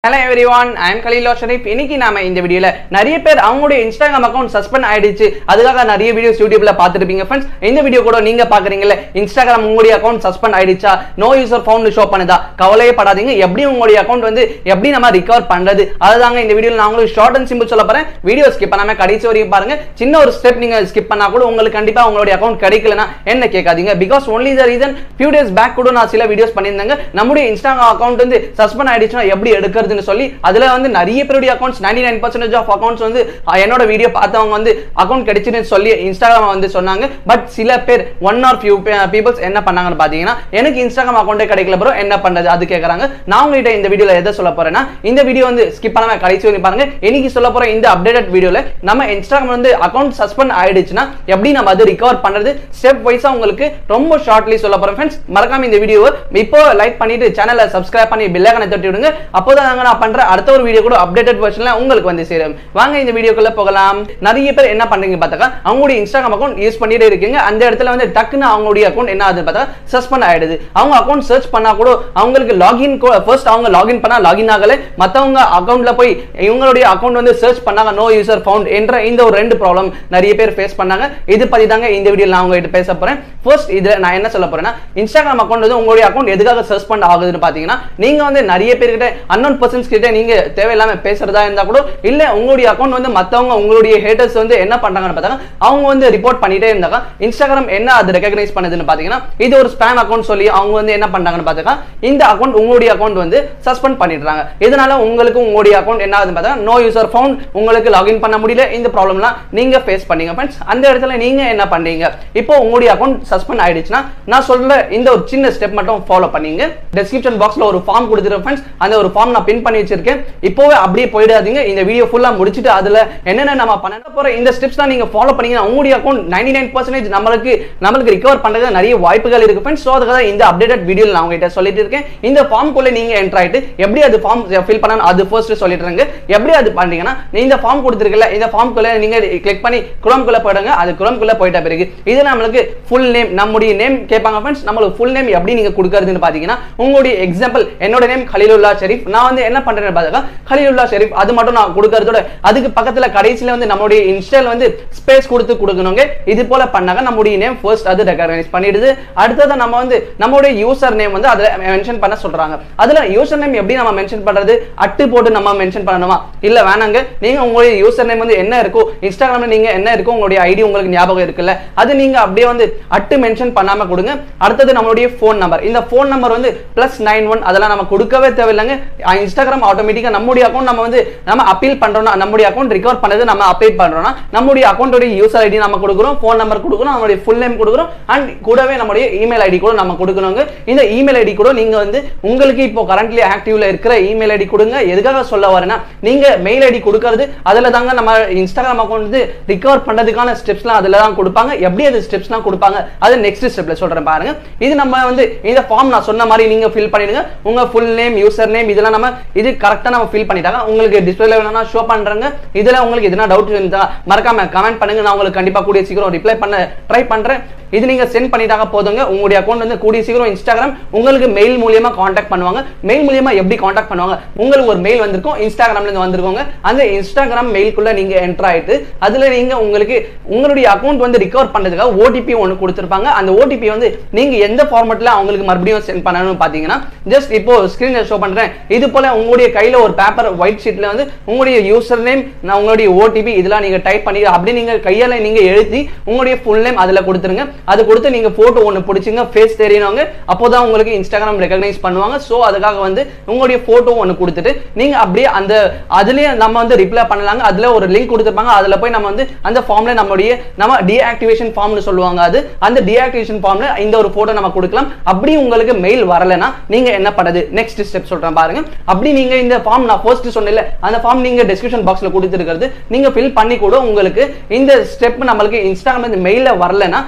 hello everyone I'm கலீலோ ஷரீப் இன்னைக்கு நாம இந்த வீடியோல நிறைய பேர் அவங்களுடைய இன்ஸ்டாகிராம் அக்கௌண்ட் சஸ்பெண்ட் ஆயிடுச்சு அதுக்காக நிறைய வீடியோஸ் யூடியூப்ல பார்த்துருப்பீங்க ஃப்ரெண்ட்ஸ் இந்த வீடியோ கூட நீங்க பாக்குறீங்கல்ல இன்ஸ்டாகிராம் உங்களுடைய அக்கௌண்ட் சஸ்பெண்ட் ஆயிடுச்சா நோ யூசர் ஃபவுண்ட் ஷோ பண்ணுதா கவலையே படாதீங்க எப்படி உங்களுடைய அக்கௌண்ட் வந்து எப்படி நம்ம ரிகவர் பண்றது அதுதாங்க இந்த வீடியோல நான் உங்களுக்கு ஷார்ட் அண்ட் சிம்பிள் சொல்ல போறேன் வீடியோ ஸ்கிப் பண்ணாம கடைசி வரைக்கும் பாருங்க சின்ன ஒரு ஸ்டெப் நீங்க ஸ்கிப் பண்ணா கூட உங்களுக்கு கண்டிப்பா உங்களுடைய அக்கௌண்ட் கிடைக்கலனா என்ன கேட்காதீங்க because only the reason few days back கூட நான் சில வீடியோஸ் பண்ணியிருந்தேங்க நம்முடைய இன்ஸ்டாகிராம் அக்கௌண்ட் வந்து சஸ்பெண்ட் ஆயிடுச்சுன்னா எப்படி எடுக்கிறதுன்னு சொல்லி அதுல வந்து நிறைய பேருடைய அக்கௌண்ட்ஸ் நைன்டி நைன் பர்சன்டேஜ் ஆஃப் அக்கௌண்ட்ஸ் வந்து அஹ், என்னோட வீடியோ பார்த்தவங்க வந்து அக்கௌண்ட் கிடைச்சுன்னு சொல்லி இன்ஸ்டாகிராம் வந்து சொன்னாங்க பட் சில பேர் ஒன் ஆர் ஃபியூ பீப்புள்ஸ் என்ன பண்ணாங்கன்னு பார்த்தீங்கன்னா எனக்கு இன்ஸ்டாகிராம் அக்கௌண்ட்டே கிடைக்கல ப்ரோ என்ன பண்றது அது கேட்குறாங்க நான் உங்ககிட்ட இந்த வீடியோல எதை சொல்ல போறேன்னா இந்த வீடியோ வந்து ஸ்கிப் பண்ணாம கடைசி வரைக்கும் பாருங்க இன்னைக்கு சொல்ல போற இந்த அப்டேட்டட் வீடியோல நம்ம இன்ஸ்டாகிராம் வந்து அக்கௌண்ட் சஸ்பெண்ட் ஆயிடுச்சுன்னா எப்படி நம்ம அது ரிகவர் பண்றது ஸ்டெப் வைஸா உங்களுக்கு ரொம்ப ஷார்ட்லி சொல்ல போறேன் ஃப்ரெண்ட்ஸ் மறக்காம இந்த வீடியோவை இப்போ லைக் பண்ணிட்டு சேனலை சப்ஸ்கிரைப் பண்ணி பெல் ஐக்கனை தட்டி விடுங்க அப்போதான் நாங்க நான் பண்ற அடுத்த ஒரு வீடியோ கூட அப்டேட்டட் வெர்ஷன்ல உங்களுக்கு வந்து சேரும் வாங்க இந்த வீடியோக்குள்ள போகலாம் நிறைய பேர் என்ன பண்றீங்க பார்த்தாக்கா அவங்களுடைய இன்ஸ்டாகிராம் அக்கௌண்ட் யூஸ் பண்ணிட்டே இருக்கீங்க அந்த இடத்துல வந்து டக்குன்னு அவங்களுடைய அக்கௌண்ட் என்ன ஆகுது பார்த்தா சஸ்பெண்ட் ஆயிடுது அவங்க அக்கௌண்ட் சர்ச் பண்ணா கூட அவங்களுக்கு லாகின் ஃபர்ஸ்ட் அவங்க லாகின் பண்ணா லாகின் ஆகல மத்தவங்க அக்கௌண்ட்ல போய் இவங்களுடைய அக்கௌண்ட் வந்து சர்ச் பண்ணாங்க நோ யூசர் ஃபவுண்ட் என்ற இந்த ஒரு ரெண்டு ப்ராப்ளம் நிறைய பேர் ஃபேஸ் பண்ணாங்க இது பத்தி தாங்க இந்த வீடியோல நான் உங்ககிட்ட பேச போறேன் ஃபர்ஸ்ட் இதுல நான் என்ன சொல்ல போறேன்னா இன்ஸ்டாகிராம் அக்கௌண்ட் வந்து உங்களுடைய அக்கௌண்ட் எதுக்காக சர்ச் பண்ண ஆகுதுன்னு பாத்தீங்கன்னா நீங்க வந்து நிறைய பேர்கிட்ட அன்னோன் பர்சன்ஸ் கிட்ட நீங்க தேவையில்லாம பேசுறதா இருந்தா கூட இல்ல உங்களுடைய அக்கௌண்ட் வந்து மத்தவங்க உங்களுடைய ஹேட்டர்ஸ் வந்து என்ன பண்றாங்கன்னு பார்த்தாங்க அவங்க வந்து ரிப்போர்ட் பண்ணிட்டே இருந்தாங்க இன்ஸ்டாகிராம் என்ன அது ரெகக்னைஸ் பண்ணுதுன்னு பாத்தீங்கன்னா இது ஒரு ஸ்பேம் அக்கௌண்ட் சொல்லி அவங்க வந்து என்ன பண்றாங்கன்னு பார்த்தாங்க இந்த அக்கௌண்ட் உங்களுடைய அக்கௌண்ட் வந்து சஸ்பெண்ட் பண்ணிடுறாங்க இதனால உங்களுக்கு உங்களுடைய அக்கௌண்ட் என்ன ஆகுதுன்னு பார்த்தா நோ யூசர் ஃபவுண்ட் உங்களுக்கு லாகின் பண்ண முடியல இந்த ப்ராப்ளம்லாம் நீங்க ஃபேஸ் பண்ணீங்க ஃப்ரெண்ட்ஸ் அந்த இடத்துல நீங்க என்ன பண்ணீங்க இப்போ உங்களுடைய அக்கௌண்ட் சஸ்பெண்ட் ஆயிடுச்சுன்னா நான் சொல்ற இந்த ஒரு சின்ன ஸ்டெப் மட்டும் ஃபாலோ பண்ணீங்க டெஸ்கிரிப்ஷன் பாக்ஸ்ல ஒரு ஃபார்ம் கொடுத்துருக்கேன் ஃப்ரெண்ட்ஸ் அந்த ஒரு ஃபார்ம் நான் பின் பண்ணி வச்சிருக்கேன் இப்போவே அப்படியே போயிடாதீங்க இந்த வீடியோ ஃபுல்லா முடிச்சுட்டு அதுல என்னென்ன நம்ம பண்ண போற இந்த ஸ்டெப்ஸ் தான் நீங்க ஃபாலோ பண்ணீங்கன்னா உங்களுடைய அக்கௌண்ட் நைன்டி நைன் பர்சன்டேஜ் நம்மளுக்கு நம்மளுக்கு ரிகவர் பண்றது நிறைய வாய்ப்புகள் இருக்கு ஃப்ரெண்ட்ஸ் ஸோ அதுக்காக இந்த அப்டேட்டட் வீடியோ நான் உங்ககிட்ட சொல்லிட்டு இருக்கேன் இந்த ஃபார்ம் குள்ள நீங்க என்டர் ஆயிட்டு எப்படி அது ஃபார்ம் ஃபில் பண்ணணும் அது ஃபர்ஸ்ட் சொல்லிடுறேங்க எப்படி அது பண்ணீங்கன்னா இந்த ஃபார்ம் கொடுத்துருக்கல இந்த ஃபார்ம் குள்ள நீங்க கிளிக் பண்ணி குரோம் குள்ள போயிடுங்க அது குரோம் குள்ள போயிட்ட பிறகு இது நம்மளுக்கு ஃபுல் நேம் நம்முடைய நேம் கேட்பாங்க ஃப்ரெண்ட்ஸ் நம்மளுக்கு ஃபுல் நேம் எப்படி நீங்க கொடுக்கறதுன்னு பாத்தீங்கன்னா உங்களுடைய எக்ஸாம்பிள் என்னோட நேம் கலீலுல்லா ஷெரீப் நான் வந்து என்ன பண்றேன்னு பார்த்தா கலீலுல்லா ஷெரீப் அது மட்டும் நான் கொடுக்கறதோட அதுக்கு பக்கத்துல கடைசியில வந்து நம்மளுடைய இன்ஸ்டால் வந்து ஸ்பேஸ் கொடுத்து கொடுக்கணுங்க இது போல பண்ணாங்க நம்முடைய நேம் ஃபர்ஸ்ட் அது ரெகனைஸ் பண்ணிடுது அடுத்தது நம்ம வந்து நம்மளுடைய யூசர் நேம் வந்து அதுல மென்ஷன் பண்ண சொல்றாங்க அதுல யூசர் நேம் எப்படி நம்ம மென்ஷன் பண்றது அட்டு போட்டு நம்ம மென்ஷன் பண்ணணுமா இல்ல வேணாங்க நீங்க உங்களுடைய யூசர் நேம் வந்து என்ன இருக்கோ இன்ஸ்டாகிராம்ல நீங்க என்ன இருக்கோ உங்களுடைய ஐடி உங்களுக்கு ஞாபகம் இருக்குல்ல அது நீங்க அப்படியே வந்து அட்டு மென்ஷன் பண்ணாம கொடுங்க அடுத்தது நம்மளுடைய ஃபோன் நம்பர் இந்த ஃபோன் நம்பர் வந்து பிளஸ் நைன் ஒன் அதெல்லாம் நம்ம கொடுக்கவே தேவையில்லைங்க அஹ் இன்ஸ்டாகிராம் ஆட்டோமேட்டிக்கா நம்முடைய அக்கௌண்ட் நம்ம வந்து நம்ம அப்பீல் பண்றோம்னா நம்முடைய அக்கௌண்ட் ரிகவர் பண்ணது நம்ம அப்டேட் பண்றோம்னா நம்முடைய அக்கௌண்டோட யூசர் ஐடி நம்ம கொடுக்குறோம் ஃபோன் நம்பர் கொடுக்குறோம் நம்மளுடைய ஃபுல் நேம் கொடுக்குறோம் அண்ட் கூடவே நம்முடைய இமெயில் ஐடி கூட நம்ம கொடுக்கணுங்க இந்த இமெயில் ஐடி கூட நீங்க வந்து உங்களுக்கு இப்போ கரண்ட்லி ஆக்டிவ்ல இருக்கிற இமெயில் ஐடி கொடுங்க எதுக்காக சொல்ல வரேன்னா நீங்க மெயில் ஐடி கொடுக்கறது அதுல தாங்க நம்ம இன்ஸ்டாகிராம் அக்கௌண்ட் வந்து ரிகவர் பண்றதுக்கான ஸ்டெப்ஸ்லாம் அதுல தான் கொடுப்பாங்க எப்படி அது ஸ்டெப்ஸ்லாம் கொடுப்பாங்க அது நெக்ஸ்ட் ஸ்டெப்ல சொல்றேன் பாருங்க இது நம்ம வந்து இந்த ஃபார்ம் நான் சொன்ன மாதிரி நீங்க ஃபில் பண்ணிடுங்க உங்க ஃபுல் நேம் யூசர் நேம் இதெல்லாம் நம்ம இது கரெக்டா நம்ம ஃபில் பண்ணிட்டாங்க உங்களுக்கு டிஸ்பிளேல வேணா ஷோ பண்றாங்க இதுல உங்களுக்கு எதனா டவுட் இருந்தா மறக்காம கமெண்ட் பண்ணுங்க நான் உங்களுக்கு கண்டிப்பா கூடிய சீக்கிரம் ரிப்ளை பண்ண ட்ரை பண்றேன் இது நீங்க சென்ட் பண்ணிட்டாங்க போதுங்க உங்களுடைய அக்கௌண்ட் வந்து கூடிய சீக்கிரம் இன்ஸ்டாகிராம் உங்களுக்கு மெயில் மூலியமா காண்டாக்ட் பண்ணுவாங்க மெயில் மூலியமா எப்படி காண்டாக்ட் பண்ணுவாங்க உங்களுக்கு ஒரு மெயில் வந்திருக்கும் இன்ஸ்டாகிராம்ல இருந்து வந்திருக்கோங்க அந்த இன்ஸ்டாகிராம் மெயிலுக்குள்ள நீங்க என்டர் ஆயிட்டு அதுல நீங்க உங்களுக்கு உங்களுடைய அக்கௌண்ட் வந்து ரிகவர் பண்றதுக்காக ஓடிபி ஒன்று கொடுத்துருப்பாங்க அந்த ஓடிபி வந்து நீங்க எந்த ஃபார்மேட்ல அவங்களுக்கு மறுபடியும் சென்ட் பண்ணணும்னு பாத்தீங்கன்னா ஜஸ்ட் இப்போ ஸ்கிரீன் ஷோ பண்றேன் இது போல உங்களுடைய கையில ஒரு பேப்பர் ஒயிட் ஷீட்ல வந்து உங்களுடைய யூசர் நேம் நான் உங்களுடைய ஓடிபி இதெல்லாம் நீங்க டைப் பண்ணி அப்படி நீங்க கையால நீங்க எழுதி உங்களுடைய ஃபுல் நேம் அதுல கொடுத்துருங்க அது கொடுத்து நீங்க போட்டோ ஒன்று பிடிச்சிங்க ஃபேஸ் தெரியணுங்க அப்போதான் உங்களுக்கு இன்ஸ்டாகிராம் ரெகனைஸ் பண்ணுவாங்க ஸோ அதுக்காக வந்து உங்களுடைய போட்டோ ஒன்று கொடுத்துட்டு நீங்க அப்படியே அந்த அதுலயே நம்ம வந்து ரிப்ளை பண்ணலாங்க அதுல ஒரு லிங்க் கொடுத்துருப்பாங்க அதுல போய் நம்ம வந்து அந்த ஃபார்ம்ல நம்மளுடைய நம்ம டீஆக்டிவேஷன் ஃபார்ம்னு சொல்லுவாங்க அது அந்த டீஆக்டிவேஷன் ஃபார்ம்ல இந்த ஒரு போட்டோ நம்ம கொடுக்கலாம் அப்படி உங்களுக்கு மெயில் வரலைன்னா நீங்க என்ன பண்ணது நெக்ஸ்ட் ஸ்டெப் சொல்றேன் பாருங்க அப்படி நீங்க இந்த ஃபார்ம் நான் ஃபர்ஸ்ட் சொன்னேன்ல அந்த ஃபார்ம் நீங்க டிஸ்கிரிப்ஷன் பாக்ஸ்ல கொடுத்துருக்கிறது நீங்க ஃபில் பண்ணி கூட உங்களுக்கு இந்த ஸ்டெப் நம்மளுக்கு இன்ஸ்டாகிராம் மெயில வரலைன்னா நீங்க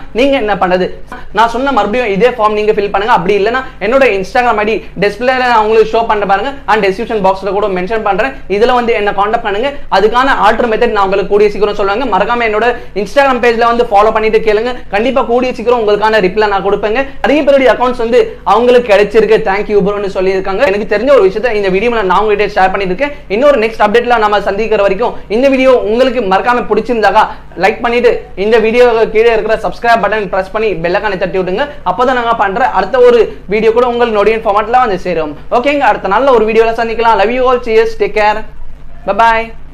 என்ன பண்றது நான் சொன்ன மறுபடியும் இதே ஃபார்ம் நீங்க ஃபில் பண்ணுங்க அப்படி இல்லைன்னா என்னோட இன்ஸ்டாகிராம் ஐடி டிஸ்பிளேல நான் உங்களுக்கு ஷோ பண்ண பாருங்க அண்ட் டிஸ்கிரிப்ஷன் பாக்ஸ்ல கூட மென்ஷன் பண்றேன் இதுல வந்து என்ன காண்டாக்ட் பண்ணுங்க அதுக்கான ஆல்டர் மெத்தட் நான் உங்களுக்கு கூடிய சீக்கிரம் சொல்லுவாங்க மறக்காம என்னோட இன்ஸ்டாகிராம் பேஜ்ல வந்து ஃபாலோ பண்ணிட்டு கேளுங்க கண்டிப்பா கூடிய சீக்கிரம் உங்களுக்கான ரிப்ளை நான் கொடுப்பேங்க நிறைய பேருடைய அக்கௌண்ட்ஸ் வந்து அவங்களுக்கு கிடைச்சிருக்கு தேங்க்யூ ப்ரோன்னு சொல்லியிருக்காங்க எனக்கு தெரிஞ்ச ஒரு விஷயத்தை இந்த வீடியோல நான் உங்ககிட்ட ஷேர் பண்ணிருக்கேன் இன்னொரு நெக்ஸ்ட் அப்டேட்ல நம்ம சந்திக்கிற வரைக்கும் இந்த வீடியோ உங்களுக்கு மறக்காம பிடிச்சிருந்தாக்கா லைக் பண்ணிட்டு இந்த வீடியோ கீழே இருக்கிற சப்ஸ்கிரைப் பட்டன் பிரஸ் பண்ணி பெல்லக்கானை தட்டி விட்டுங்க அப்பதான் நாங்க பண்ற அடுத்த ஒரு வீடியோ கூட உங்களுக்கு நோடியன் ஃபார்மேட்ல வந்து சேரும் ஓகேங்க அடுத்த நல்ல ஒரு வீடியோல சந்திக்கலாம் love you all cheers take care by